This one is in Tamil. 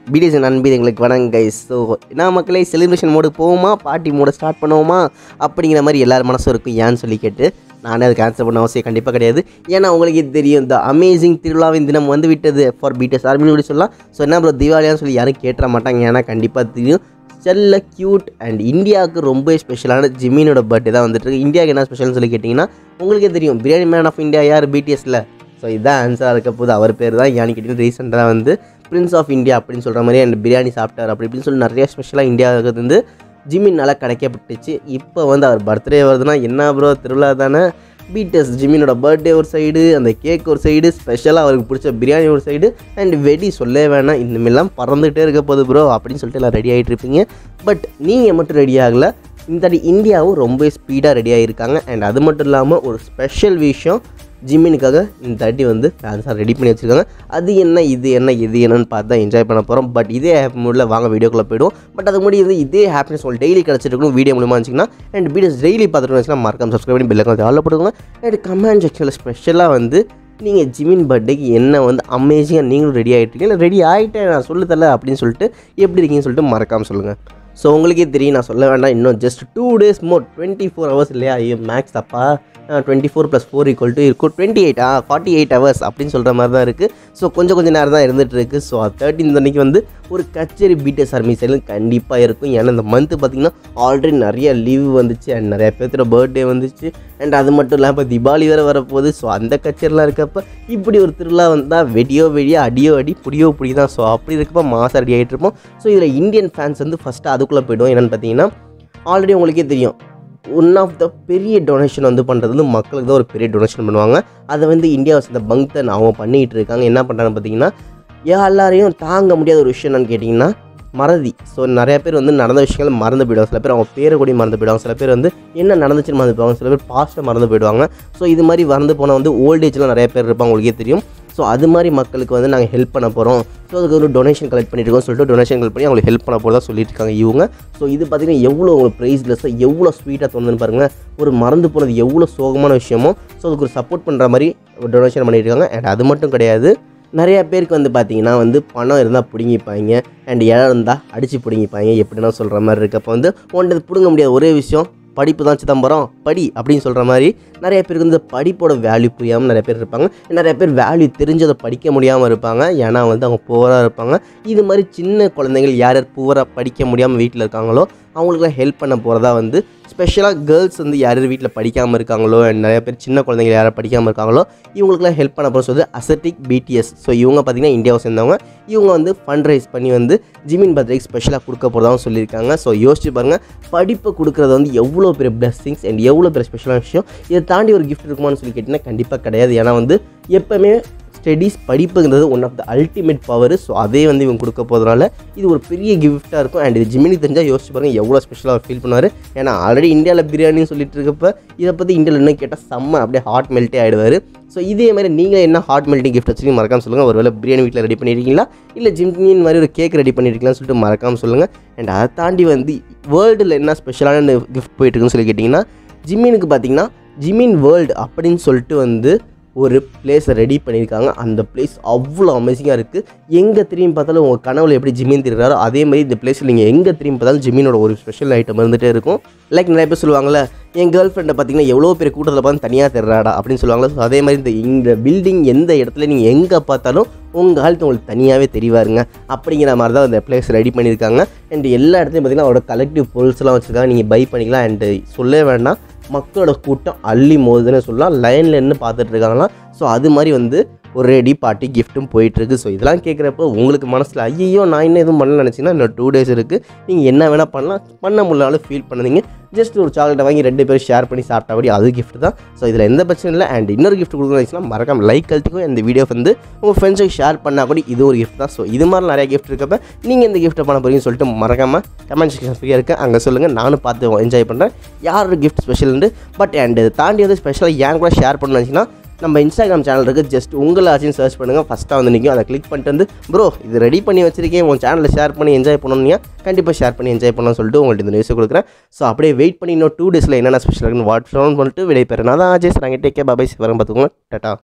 பிடிஎஸ் நண்பி எங்களுக்கு வணங்க கைஸ் ஸோ என்ன மக்களே செலிப்ரேஷன் மோடு போவோமா பார்ட்டி மோட ஸ்டார்ட் பண்ணுவோமா அப்படிங்கிற மாதிரி எல்லார் மனசும் இருக்கும் ஏன்னு சொல்லி கேட்டு நானே அதுக்கு ஆன்சர் பண்ண அவசியம் கண்டிப்பாக கிடையாது ஏன்னா உங்களுக்கு இது தெரியும் இந்த அமேசிங் திருவிழாவின் தினம் வந்து விட்டது ஃபார் பிடிஎஸ் ஆர்மின்னு கூட சொல்லலாம் ஸோ என்ன ப்ரோ தீபாவளியான்னு சொல்லி யாரும் கேட்டுற மாட்டாங்க ஏன்னா கண்டிப்பாக தெரியும் செல்ல க்யூட் அண்ட் இந்தியாவுக்கு ரொம்ப ஸ்பெஷலான ஜிமினோட பர்த்டே தான் வந்துட்டு இருக்கு இந்தியாவுக்கு என்ன ஸ்பெஷல்னு சொல்லி கேட்டிங்கன்னா உங்களுக்கே தெரியும் பிரியாணி மேன் ஆஃப் இந்தியா யார் பிடிஎஸ்ல ஸோ இதான் ஆன்சராக இருக்க போது அவர் பேர் தான் ஏன்னு கேட்டிங்கன்னா ரீசெண்டாக வந்து பிரின்ஸ் ஆஃப் இந்தியா அப்படின்னு சொல்கிற மாதிரி அண்ட் பிரியாணி சாப்பிட்டார் அப்படி இப்படின்னு சொல்லி நிறைய ஸ்பெஷலாக இந்தியாவுக்கு வந்து ஜிமின் நல்லா கிடைக்கப்பட்டுச்சு இப்போ வந்து அவர் பர்த்டே வருதுன்னா என்ன ப்ரோ திருவிழா தானே பிடிஎஸ் ஜிமினோட பர்த்டே ஒரு சைடு அந்த கேக் ஒரு சைடு ஸ்பெஷலாக அவருக்கு பிடிச்ச பிரியாணி ஒரு சைடு அண்ட் வெடி சொல்லவே வேணாம் இனிமேலாம் பறந்துகிட்டே இருக்க போகுது ப்ரோ அப்படின்னு சொல்லிட்டு எல்லாம் ரெடி ஆகிட்டு இருப்பீங்க பட் நீங்கள் மட்டும் ரெடி ஆகலை இந்த தாட்டி இந்தியாவும் ரொம்ப ஸ்பீடாக ரெடி ஆகியிருக்காங்க அண்ட் அது மட்டும் இல்லாமல் ஒரு ஸ்பெஷல் விஷயம் ஜிம்மினுக்காக இந்த தாட்டி வந்து ஃபேன்ஸாக ரெடி பண்ணி வச்சுருக்காங்க அது என்ன இது என்ன இது என்னன்னு பார்த்து தான் என்ஜாய் பண்ண போகிறோம் பட் இதே ஆப் மூடில் வாங்க வீடியோக்குள்ளே போய்டும் பட் அது முன்னாடி வந்து இதே ஹாப்பினஸ் உங்களுக்கு டெய்லி கிடச்சிருக்கணும் வீடியோ மூலமாக இருந்துச்சுன்னா அண்ட் வீடியோஸ் டெய்லி பார்த்துட்டு வச்சுன்னா மறக்காம சப்ஸ்கிரைப் பண்ணி பெல்லுக்கு ஆளில் போட்டுக்கோங்க அண்ட் கமெண்ட் செக்ஷனில் ஸ்பெஷலாக வந்து நீங்கள் ஜிமின் பர்த்டேக்கு என்ன வந்து அமேசிங்காக நீங்களும் ரெடி ஆகிட்டு இல்லை ரெடி ஆகிட்டேன் நான் சொல்லு தரல அப்படின்னு சொல்லிட்டு எப்படி இருக்கீங்கன்னு சொல்லிட்டு மறக்காமல் சொல்லுங்கள் ஸோ உங்களுக்கே தெரியும் நான் சொல்ல வேண்டாம் இன்னும் just two days more twenty four hours இல்லையா ஐயோ மேக்ஸ் தப்பா twenty four plus four equal to இருக்கும் twenty eight ah forty eight hours அப்படின்னு சொல்கிற மாதிரி தான் இருக்குது ஸோ கொஞ்சம் கொஞ்சம் நேரம் தான் இருந்துகிட்டு இருக்குது ஸோ தேர்ட்டின் அன்னைக்கு வந்து ஒரு கச்சேரி பிடிஎஸ் ஆர்மி சைடில் கண்டிப்பாக இருக்கும் ஏன்னா இந்த மந்த்து பார்த்திங்கன்னா ஆல்ரெடி நிறைய லீவ் வந்துச்சு அண்ட் நிறைய பேர்த்தோட பர்த்டே வந்துச்சு அண்ட் அது மட்டும் இல்லாமல் இப்போ தீபாவளி வேறு வரப்போகுது ஸோ அந்த கச்சேரிலாம் இருக்கப்போ இப்படி ஒரு திருவிழா வந்தால் வெடியோ வெடியோ அடியோ அடி புடியோ புடி தான் ஸோ அப்படி இருக்கப்போ மாதம் ரெடி ஆகிட்டு இருப்போம் ஸோ இதில் இந்தியன் ஃபேன்ஸ் வந்து ஃபஸ்ட்டு அதுக்குள்ளே போய்டும் என்னென்னு பார்த்தீங்கன்னா ஆல்ரெடி உங்களுக்கே தெரியும் ஒன் ஆஃப் த பெரிய டொனேஷன் வந்து பண்ணுறது வந்து மக்களுக்கு தான் ஒரு பெரிய டொனேஷன் பண்ணுவாங்க அதை வந்து இந்தியாவை சேர்ந்த பங்தன் அவங்க பண்ணிகிட்டு இருக்காங்க என்ன பண்ணுறாங்க பார்த்தீங்கன்னா எல்லாரையும் தாங்க முடியாத ஒரு விஷயம் என்னன்னு கேட்டிங்கன்னா மறதி ஸோ நிறைய பேர் வந்து நடந்த விஷயங்கள் மறந்து போயிடுவாங்க சில பேர் அவங்க பேரை கூட மறந்து போயிடுவாங்க சில பேர் வந்து என்ன நடந்துச்சுன்னு மறந்து போயிடுவாங்க சில பேர் பாஸ்ட்டை மறந்து போயிடுவாங்க ஸோ இது மாதிரி மறந்து போனால் வந்து ஓல்டேஜ்லாம் நிறைய பேர் இருப்பாங்க உங்களுக்கே தெரியும் ஸோ அது மாதிரி மக்களுக்கு வந்து நாங்கள் ஹெல்ப் பண்ண போகிறோம் ஸோ அதுக்கு ஒரு டொனேஷன் கலெக்ட் பண்ணியிருக்கோம் சொல்லிட்டு டொனேஷன் கலெக்ட் பண்ணி அவங்களுக்கு ஹெல்ப் பண்ண போகிறதா சொல்லிட்டு இருக்காங்க இவங்க ஸோ இது பார்த்தீங்கன்னா எவ்வளோ உங்களுக்கு ப்ரைஸ்லெஸ்ஸாக எவ்வளோ ஸ்வீட்டாக தோணுதுன்னு பாருங்கள் ஒரு மறந்து போனது எவ்வளோ சோகமான விஷயமோ ஸோ அதுக்கு ஒரு சப்போர்ட் பண்ணுற மாதிரி ஒரு டொனேஷன் பண்ணியிருக்காங்க அண்ட் அது மட்டும் கிடையாது நிறைய பேருக்கு வந்து பார்த்தீங்கன்னா வந்து பணம் இருந்தால் பிடுங்கிப்பாங்க அண்ட் இடம் இருந்தால் அடித்து பிடுங்கிப்பாங்க எப்படின்னா சொல்கிற மாதிரி இருக்குது அப்போ வந்து ஒன்றது பிடுங்க முடியாத ஒரே விஷயம் படிப்பு தான் சிதம்பரம் படி அப்படின்னு சொல்கிற மாதிரி நிறைய பேருக்கு வந்து படிப்போட வேல்யூ புரியாமல் நிறைய பேர் இருப்பாங்க நிறைய பேர் வேல்யூ தெரிஞ்சதை படிக்க முடியாமல் இருப்பாங்க ஏன்னா வந்து அவங்க புவராக இருப்பாங்க இது மாதிரி சின்ன குழந்தைகள் யார் யார் புவராக படிக்க முடியாமல் வீட்டில் இருக்காங்களோ அவங்களுக்குலாம் ஹெல்ப் பண்ண போகிறதா வந்து ஸ்பெஷலாக கேர்ள்ஸ் வந்து யார் யார் வீட்டில் படிக்காமல் இருக்காங்களோ and நிறைய பேர் சின்ன குழந்தைங்க யார் யார் படிக்காமல் இருக்காங்களோ இவங்களுக்குலாம் ஹெல்ப் பண்ண போகிற சொல்லி அசட்டிக் பிடிஎஸ் ஸோ இவங்க பார்த்திங்கன்னா இந்தியாவை சேர்ந்தவங்க இவங்க வந்து ஃபண்ட் ரைஸ் பண்ணி வந்து ஜிமின் பர்த்டேக்கு ஸ்பெஷலாக கொடுக்க போகிறதாகவும் சொல்லியிருக்காங்க ஸோ யோசிச்சு பாருங்கள் படிப்பை கொடுக்குறது வந்து எவ்வளோ பெரிய பிளஸ்ஸிங்ஸ் அண்ட் எவ்வளோ பெரிய ஸ்பெஷலான விஷயம் இதை தாண்டி ஒரு கிஃப்ட் இருக்குமான்னு சொல்லி கேட்டிங்கன்னா கண்டிப்பாக கிடையாது ஏன்னா வந்து எப்போவுமே ஸ்டடீஸ் படிப்புங்கிறது one of the ultimate power so அதே வந்து இவங்க கொடுக்க போகிறதுனால இது ஒரு பெரிய கிஃப்ட்டாக இருக்கும் அண்ட் இது ஜிமினி தெரிஞ்சால் யோசிச்சு பாருங்கள் எவ்வளோ ஸ்பெஷலாக ஃபீல் பண்ணுவார் ஏன்னா ஆல்ரெடி இந்தியாவில் பிரியாணின்னு சொல்லிட்டு இருக்கப்ப இதை பற்றி இந்தியாவில் இன்னும் கேட்டால் செம்ம அப்படியே ஹாட் மெல்ட்டே ஆகிடுவார் ஸோ இதே மாதிரி நீங்கள் என்ன ஹாட் மெல்ட்டிங் கிஃப்ட் வச்சுருக்கீங்க மறக்காம சொல்லுங்கள் ஒருவேளை பிரியாணி வீட்டில் ரெடி பண்ணியிருக்கீங்களா இல்லை ஜிமின் மாதிரி ஒரு கேக் ரெடி பண்ணியிருக்கீங்களான்னு சொல்லிட்டு மறக்காம சொல்லுங்கள் அண்ட் அதை தாண்டி வந்து வேர்ல்டில் என்ன ஸ்பெஷலான கிஃப்ட் போயிட்டுருக்குன்னு சொல்லி கேட்டிங்கன்னா ஜிம்மினுக்கு பார்த்தீங்கன்னா ஜிமின் வேர்ல்டு அப்படின்னு சொல்லிட்டு வந்து ஒரு பிளேஸை ரெடி பண்ணியிருக்காங்க அந்த பிளேஸ் அவ்வளோ அமேசிங்காக இருக்குது எங்கே திரும்பி பார்த்தாலும் உங்கள் கனவுல எப்படி ஜிமின் தெரியுறாரோ அதே மாதிரி இந்த பிளேஸில் நீங்கள் எங்கே திரும்பி பார்த்தாலும் ஜிமினோட ஒரு ஸ்பெஷல் ஐட்டம் இருந்துகிட்டே இருக்கும் லைக் நிறைய பேர் சொல்லுவாங்கள்ல என் கேர்ள் ஃப்ரெண்டை பார்த்தீங்கன்னா எவ்வளோ பெரிய கூட்டத்தில் பார்த்து தனியாக தெரிறாடா அப்படின்னு சொல்லுவாங்களா ஸோ அதே மாதிரி இந்த இந்த பில்டிங் எந்த இடத்துல நீங்கள் எங்கே பார்த்தாலும் உங்கள் ஆளுக்கு உங்களுக்கு தனியாகவே தெரிவாருங்க அப்படிங்கிற மாதிரி தான் அந்த பிளேஸ் ரெடி பண்ணியிருக்காங்க அண்ட் எல்லா இடத்துலையும் பார்த்தீங்கன்னா அவரோட கலெக்டிவ் பொருள்ஸ்லாம் வச்சுருக்காங்க நீங்கள் பை பண்ணிக்கலாம் அண்ட் சொல்லவே வேண்டாம் மக்களோட கூட்டம் அள்ளி மோதுன்னு சொல்லலாம் லைனில் நின்று பார்த்துட்டு இருக்காங்களாம் ஸோ அது மாதிரி வந்து ஒரு ரெடி பார்ட்டி கிஃப்ட்டும் போயிட்டுருக்கு ஸோ இதெல்லாம் கேட்குறப்போ உங்களுக்கு மனசில் ஐயோ நான் இன்னும் எதுவும் பண்ணல நினச்சிங்கன்னா இன்னும் டூ டேஸ் இருக்குது நீங்கள் என்ன வேணால் பண்ணலாம் பண்ண முடியலாலும் ஃபீல் பண்ணுதீங்க ஜஸ்ட் ஒரு சாக்லேட்டை வாங்கி ரெண்டு பேரும் ஷேர் பண்ணி சாப்பிட்டபடி அது கிஃப்ட் தான் ஸோ இதில் எந்த பிரச்சனையும் இல்லை அண்ட் இன்னொரு கிஃப்ட் கொடுக்கணும்னு மறக்காம லைக் கழித்துக்கும் இந்த வீடியோ வந்து உங்கள் ஃப்ரெண்ட்ஸுக்கு ஷேர் பண்ணால் கூட இது ஒரு கிஃப்ட் தான் ஸோ இது மாதிரி நிறைய கிஃப்ட் இருக்கப்ப நீங்கள் இந்த கிஃப்ட்டை பண்ண போறீங்கன்னு சொல்லிட்டு மறக்காமல் கமெண்ட் செக்ஷன் ஃப்ரீயாக இருக்குது அங்கே சொல்லுங்கள் நானும் பார்த்து என்ஜாய் பண்ணுறேன் யார் கிஃப்ட் ஸ்பெஷல்ண்டு பட் அண்ட் இதை தாண்டி வந்து ஸ்பெஷலாக ஏன் கூட ஷேர் பண்ணணும்னு நினச்சிங்கன்னா நம்ம இன்ஸ்டாகிராம் சேனல் இருக்குது ஜஸ்ட் உங்களை ஆச்சுன்னு சர்ச் பண்ணுங்கள் ஃபஸ்ட்டாக வந்து நிற்கும் அதை கிளிக் பண்ணிட்டு வந்து ப்ரோ இது ரெடி பண்ணி வச்சிருக்கேன் உன் சேனலில் ஷேர் பண்ணி என்ஜாய் பண்ணணும்னா கண்டிப்பாக ஷேர் பண்ணி என்ஜாய் பண்ணணும்னு சொல்லிட்டு உங்கள்ட்ட இந்த நியூஸ் கொடுக்குறேன் ஸோ அப்படியே வெயிட் பண்ணி இன்னும் டூ டேஸில் என்னென்ன ஸ்பெஷல் இருக்குன்னு வாட்ஸ்அப் பண்ணிட்டு விடைபெறேன் நான் தான் அஜய் சார் அங்கே டேக்கே பாபாய் சிவரம் பார்த்துக்கோங்க டாட்டா